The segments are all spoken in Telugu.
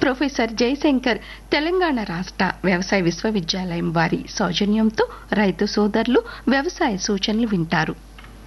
ప్రొఫెసర్ జయశంకర్ తెలంగాణ రాష్ట్ర వ్యవసాయ విశ్వవిద్యాలయం వారి సౌజన్యంతో రైతు సోదరులు వ్యవసాయ సూచనలు వింటారు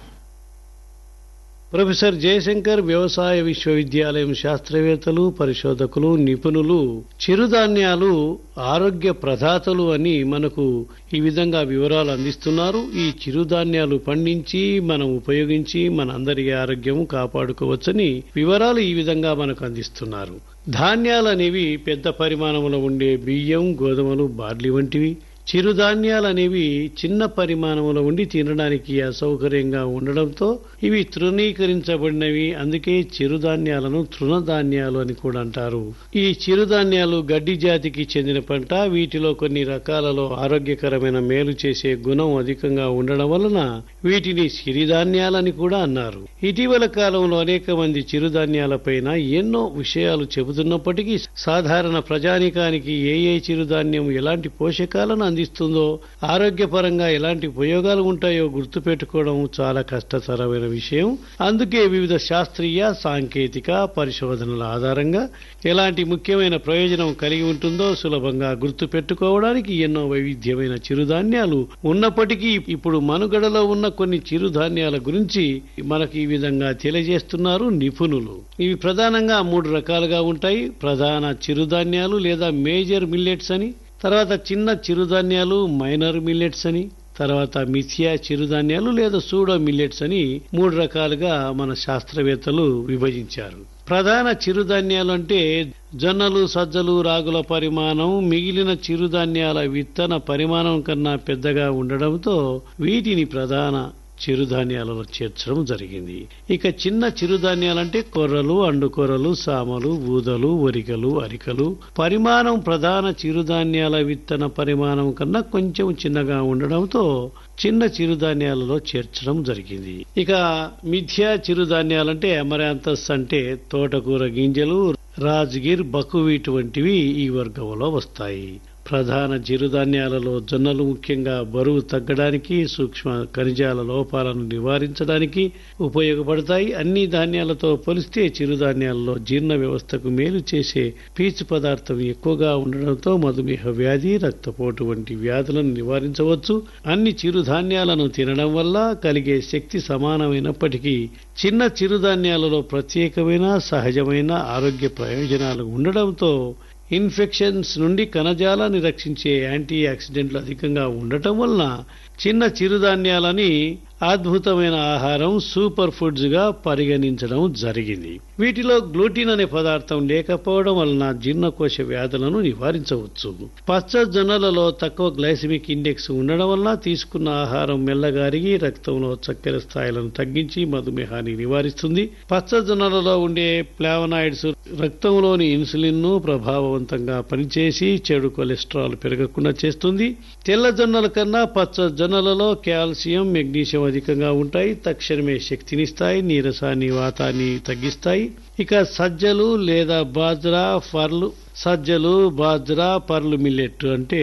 ప్రొఫెసర్ జయశంకర్ వ్యవసాయ విశ్వవిద్యాలయం శాస్త్రవేత్తలు పరిశోధకులు నిపుణులు చిరుధాన్యాలు ఆరోగ్య ప్రదాతలు అని మనకు ఈ విధంగా వివరాలు అందిస్తున్నారు ఈ చిరుధాన్యాలు పండించి మనం ఉపయోగించి మన అందరి ఆరోగ్యం కాపాడుకోవచ్చని వివరాలు ఈ విధంగా మనకు అందిస్తున్నారు ధాన్యాలు అనేవి పెద్ద పరిమాణంలో ఉండే బియ్యం గోధుమలు బార్లీ వంటివి చిరుధాన్యాలు అనేవి చిన్న పరిమాణంలో ఉండి తినడానికి అసౌకర్యంగా ఉండడంతో ఇవి తృణీకరించబడినవి అందుకే చిరుధాన్యాలను తృణధాన్యాలు అని కూడా అంటారు ఈ చిరుధాన్యాలు గడ్డి జాతికి చెందిన పంట వీటిలో కొన్ని రకాలలో ఆరోగ్యకరమైన మేలు చేసే గుణం అధికంగా ఉండడం వలన వీటిని సిరిధాన్యాలని కూడా అన్నారు ఇటీవల కాలంలో అనేక మంది చిరుధాన్యాలపైన ఎన్నో విషయాలు చెబుతున్నప్పటికీ సాధారణ ప్రజానికానికి ఏ ఏ చిరుధాన్యం ఎలాంటి పోషకాలను అందిస్తుందో ఆరోగ్యపరంగా ఎలాంటి ఉపయోగాలు ఉంటాయో గుర్తుపెట్టుకోవడం చాలా కష్టతరమైన విషయం అందుకే వివిధ శాస్త్రీయ సాంకేతిక పరిశోధనల ఆధారంగా ఎలాంటి ముఖ్యమైన ప్రయోజనం కలిగి ఉంటుందో సులభంగా గుర్తుపెట్టుకోవడానికి ఎన్నో వైవిధ్యమైన చిరుధాన్యాలు ఉన్నప్పటికీ ఇప్పుడు మనుగడలో ఉన్న కొన్ని చిరుధాన్యాల గురించి మనకు ఈ విధంగా తెలియజేస్తున్నారు నిపుణులు ఇవి ప్రధానంగా మూడు రకాలుగా ఉంటాయి ప్రధాన చిరుధాన్యాలు లేదా మేజర్ మిల్లెట్స్ అని తర్వాత చిన్న చిరుధాన్యాలు మైనర్ మిల్లెట్స్ అని తర్వాత మిథియా చిరుధాన్యాలు లేదా సూడో మిల్లెట్స్ అని మూడు రకాలుగా మన శాస్త్రవేత్తలు విభజించారు ప్రధాన చిరుధాన్యాలు అంటే జొన్నలు సజ్జలు రాగుల పరిమాణం మిగిలిన చిరుధాన్యాల విత్తన పరిమాణం కన్నా పెద్దగా ఉండడంతో వీటిని ప్రధాన చిరుధాన్యాలలో చేర్చడం జరిగింది ఇక చిన్న చిరుధాన్యాలంటే కొర్రలు అండుకొర్రలు సామలు ఊదలు వరికలు అరికలు పరిమాణం ప్రధాన చిరుధాన్యాల విత్తన పరిమాణం కన్నా కొంచెం చిన్నగా ఉండడంతో చిన్న చిరుధాన్యాలలో చేర్చడం జరిగింది ఇక మిథ్యా చిరుధాన్యాలంటే అమరాంతస్ అంటే తోటకూర గింజలు రాజ్గిర్ బకువీట్ వంటివి ఈ వర్గంలో వస్తాయి ప్రధాన చిరుధాన్యాలలో జొన్నలు ముఖ్యంగా బరువు తగ్గడానికి సూక్ష్మ ఖనిజాల లోపాలను నివారించడానికి ఉపయోగపడతాయి అన్ని ధాన్యాలతో పోలిస్తే చిరుధాన్యాలలో జీర్ణ వ్యవస్థకు మేలు చేసే పీచు పదార్థం ఎక్కువగా ఉండడంతో మధుమేహ వ్యాధి రక్తపోటు వంటి వ్యాధులను నివారించవచ్చు అన్ని చిరుధాన్యాలను తినడం వల్ల కలిగే శక్తి సమానమైనప్పటికీ చిన్న చిరుధాన్యాలలో ప్రత్యేకమైన సహజమైన ఆరోగ్య ప్రయోజనాలు ఉండడంతో ఇన్ఫెక్షన్స్ నుండి కణజాలాన్ని రక్షించే యాంటీ ఆక్సిడెంట్లు అధికంగా ఉండటం వలన చిన్న చిరుధాన్యాలని అద్భుతమైన ఆహారం సూపర్ ఫుడ్స్ గా పరిగణించడం జరిగింది వీటిలో గ్లూటిన్ అనే పదార్థం లేకపోవడం వలన జీర్ణకోశ వ్యాధులను నివారించవచ్చు పచ్చ జొన్నలలో తక్కువ గ్లైసిమిక్ ఇండెక్స్ ఉండడం వలన తీసుకున్న ఆహారం మెల్లగారిగి రక్తంలో చక్కెర స్థాయిలను తగ్గించి మధుమేహాన్ని నివారిస్తుంది పచ్చ జొన్నలలో ఉండే ప్లావనాయిడ్స్ రక్తంలోని ఇన్సులిన్ ను ప్రభావవంతంగా పనిచేసి చెడు కొలెస్ట్రాల్ పెరగకుండా చేస్తుంది తెల్ల జొన్నల కన్నా పచ్చ జొన్నలలో కాల్షియం మెగ్నీషియం అధికంగా ఉంటాయి తక్షణమే శక్తినిస్తాయి నీరసాన్ని వాతాన్ని తగ్గిస్తాయి ఇక సజ్జలు లేదా బాజ్రా పర్లు సజ్జలు బాజ్రా పర్లు మిల్లెట్ అంటే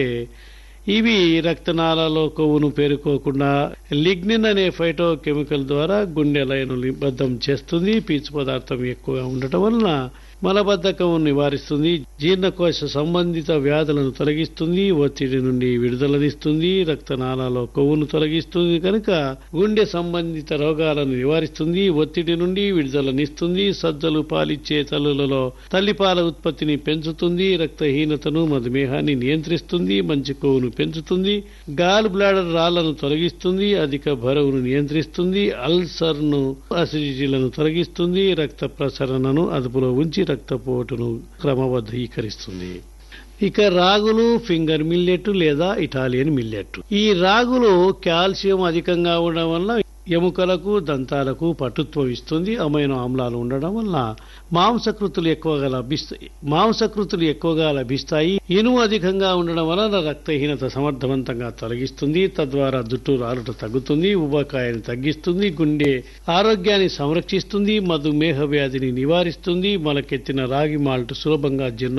ఇవి రక్తనాళాలో కొవ్వును పేరుకోకుండా లిగ్నిన్ అనే ఫైటో కెమికల్ ద్వారా గుండె లయను నిబద్ధం చేస్తుంది పీచు పదార్థం ఎక్కువగా ఉండటం వలన మలబద్ధకం నివారిస్తుంది జీర్ణకోశ సంబంధిత వ్యాధులను తొలగిస్తుంది ఒత్తిడి నుండి విడుదలనిస్తుంది రక్తనాళాలో కొవ్వును తొలగిస్తుంది కనుక గుండె సంబంధిత రోగాలను నివారిస్తుంది ఒత్తిడి నుండి విడుదలనిస్తుంది సజ్జలు పాలిచ్చే తల్లులలో తల్లిపాల ఉత్పత్తిని పెంచుతుంది రక్తహీనతను మధుమేహాన్ని నియంత్రిస్తుంది మంచి కొవ్వును పెంచుతుంది గాల్ బ్లాడర్ రాళ్లను తొలగిస్తుంది అధిక బరువును నియంత్రిస్తుంది అల్సర్ ను అసిడిటీలను తొలగిస్తుంది రక్త ప్రసరణను అదుపులో ఉంచి రక్తపోటును క్రమబద్ధీకరిస్తుంది ఇక రాగులు ఫింగర్ మిల్లెట్ లేదా ఇటాలియన్ మిల్లెట్ ఈ రాగులు కాల్షియం అధికంగా ఉండడం వల్ల ఎముకలకు దంతాలకు పటుత్వం ఇస్తుంది అమైనో ఆమ్లాలు ఉండడం వల్ల మాంసకృతులు ఎక్కువగా లభిస్తాయి మాంసకృతులు ఎక్కువగా లభిస్తాయి ఇనుము అధికంగా ఉండడం వలన రక్తహీనత సమర్థవంతంగా తొలగిస్తుంది తద్వారా జుట్టు రాలుట తగ్గుతుంది ఉబకాయాన్ని తగ్గిస్తుంది గుండె ఆరోగ్యాన్ని సంరక్షిస్తుంది మధుమేహ వ్యాధిని నివారిస్తుంది మొలకెత్తిన రాగి మాల్ట్ సులభంగా జీర్ణ